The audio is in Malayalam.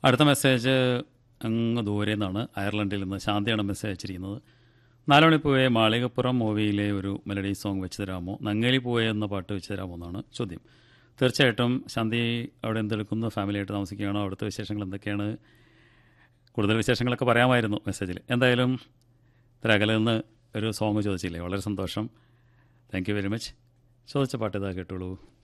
അടുത്ത മെസ്സേജ് അങ്ങ് ദൂരെ നിന്നാണ് അയർലൻഡിൽ നിന്ന് ശാന്തിയാണ് മെസ്സേജ് അയച്ചിരിക്കുന്നത് നാലുമണി പൂവെ മാളികപ്പുറം മൂവിയിലെ ഒരു മെലഡി സോങ് വെച്ച് തരാമോ നങ്ങേലി പൂവെ എന്ന പാട്ട് വെച്ച് തരാമോ എന്നാണ് ചോദ്യം തീർച്ചയായിട്ടും ശാന്തി അവിടെ എന്തെടുക്കുന്നു ഫാമിലിയായിട്ട് താമസിക്കുകയാണോ അവിടുത്തെ വിശേഷങ്ങൾ എന്തൊക്കെയാണ് കൂടുതൽ വിശേഷങ്ങളൊക്കെ പറയാമായിരുന്നു മെസ്സേജിൽ എന്തായാലും ഇത്ര അകലെ നിന്ന് ഒരു സോങ് ചോദിച്ചില്ലേ വളരെ സന്തോഷം താങ്ക് യു വെരി മച്ച് ചോദിച്ച പാട്ട് ഇതാ കേട്ടോളൂ